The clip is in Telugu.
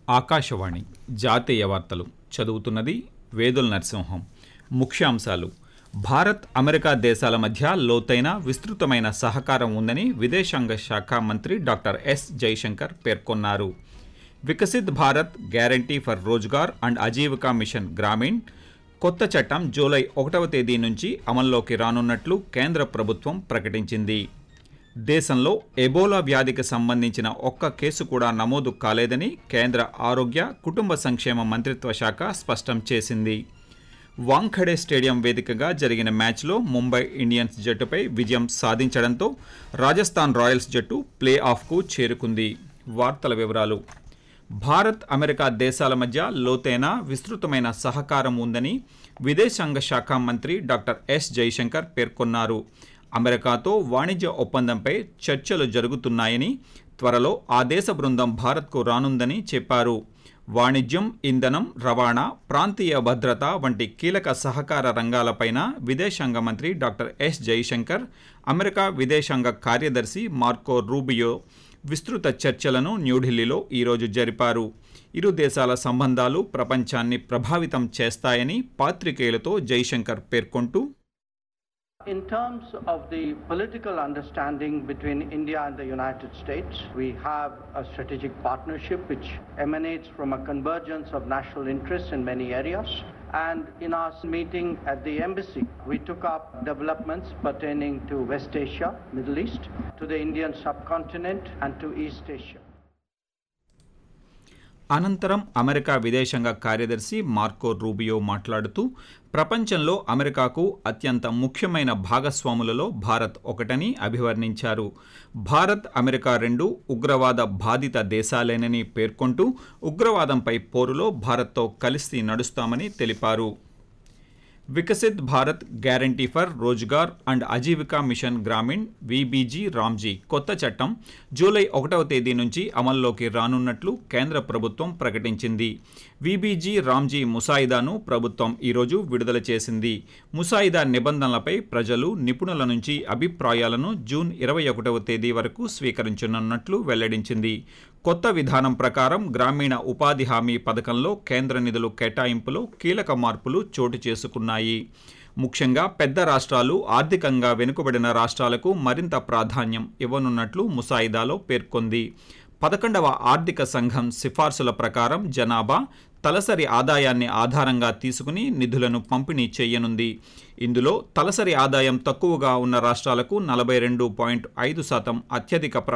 ఆకాశవాణి జాతీయ వార్తలు చదువుతున్నది వేదుల నరసింహం ముఖ్యాంశాలు భారత్ అమెరికా దేశాల మధ్య లోతైన విస్తృతమైన సహకారం ఉందని విదేశాంగ శాఖ మంత్రి డాక్టర్ ఎస్ జైశంకర్ పేర్కొన్నారు Viksit Bharat guarantee for Rozgar and Ajeevika mission Gramin కొత్త చట్టం జూలై ఒకటవ తేదీ నుంచి అమల్లోకి రానున్నట్లు కేంద్ర ప్రభుత్వం ప్రకటించింది దేశంలో ఎబోలా వ్యాధికి సంబంధించిన ఒక్క కేసు కూడా నమోదు కాలేదని కేంద్ర ఆరోగ్య కుటుంబ సంక్షేమ మంత్రిత్వ శాఖ స్పష్టం చేసింది వాంఖడే స్టేడియం వేదికగా జరిగిన మ్యాచ్లో ముంబై ఇండియన్స్ జట్టుపై విజయం సాధించడంతో రాజస్థాన్ రాయల్స్ జట్టు ప్లే ఆఫ్కు చేరుకుంది వార్తల వివరాలు భారత్ అమెరికా దేశాల మధ్య లోతైన విస్తృతమైన సహకారం ఉందని విదేశాంగ శాఖ మంత్రి డాక్టర్ ఎస్ జైశంకర్ పేర్కొన్నారు అమెరికాతో వాణిజ్య ఒప్పందంపై చర్చలు జరుగుతున్నాయని త్వరలో ఆ దేశ బృందం భారత్కు రానుందని చెప్పారు వాణిజ్యం ఇంధనం రవాణా ప్రాంతీయ భద్రత వంటి కీలక సహకార రంగాలపైన విదేశాంగ మంత్రి డాక్టర్ ఎస్ జైశంకర్ అమెరికా విదేశాంగ కార్యదర్శి మార్కో రూబియో విస్తృత చర్చలను న్యూఢిల్లీలో ఈరోజు జరిపారు ఇరు దేశాల సంబంధాలు ప్రపంచాన్ని ప్రభావితం చేస్తాయని పాత్రికేయులతో జైశంకర్ పేర్కొంటూ In terms of the political understanding between India and the United States, we have a strategic partnership which emanates from a convergence of national interests in many areas. And in our meeting at the embassy, we took up developments pertaining to West Asia, Middle East, to the Indian subcontinent, and to East Asia. అనంతరం అమెరికా విదేశాంగ కార్యదర్శి మార్కో రూబియో మాట్లాడుతూ ప్రపంచంలో అమెరికాకు అత్యంత ముఖ్యమైన భాగస్వాములలో భారత్ ఒకటని అభివర్ణించారు భారత్ అమెరికా రెండు ఉగ్రవాద బాధిత దేశాలేనని పేర్కొంటూ ఉగ్రవాదంపై పోరులో భారత్తో కలిసి నడుస్తామని తెలిపారు Viksit Bharat guarantee for Rozgar and Ajeevika mission Gramin VBG RAM G కొత్త చట్టం జూలై ఒకటవ తేదీ నుంచి అమల్లోకి రానున్నట్లు కేంద్ర ప్రభుత్వం ప్రకటించింది విబీజీ రామ్జీ ముసాయిదాను ప్రభుత్వం ఈరోజు విడుదల చేసింది ముసాయిదా నిబంధనలపై ప్రజలు నిపుణుల నుంచి అభిప్రాయాలను జూన్ ఇరవై ఒకటవ తేదీ వరకు స్వీకరించనున్నట్లు వెల్లడించింది కొత్త విధానం ప్రకారం గ్రామీణ ఉపాధి హామీ పథకంలో కేంద్ర నిధులు కేటాయింపులో కీలక మార్పులు చోటు చేసుకున్నాయి ముఖ్యంగా పెద్ద రాష్ట్రాలు ఆర్థికంగా వెనుకబడిన రాష్ట్రాలకు మరింత ప్రాధాన్యం ఇవ్వనున్నట్లు ముసాయిదాలో పేర్కొంది పదకొండవ ఆర్థిక సంఘం సిఫార్సుల ప్రకారం జనాభా తలసరి ఆదాయాన్ని ఆధారంగా తీసుకుని నిధులను పంపిణీ చేయనుంది ఇందులో తలసరి ఆదాయం తక్కువగా ఉన్న రాష్ట్రాలకు నలభై రెండు పాయింట్ ఐదు శాతం అత్యధిక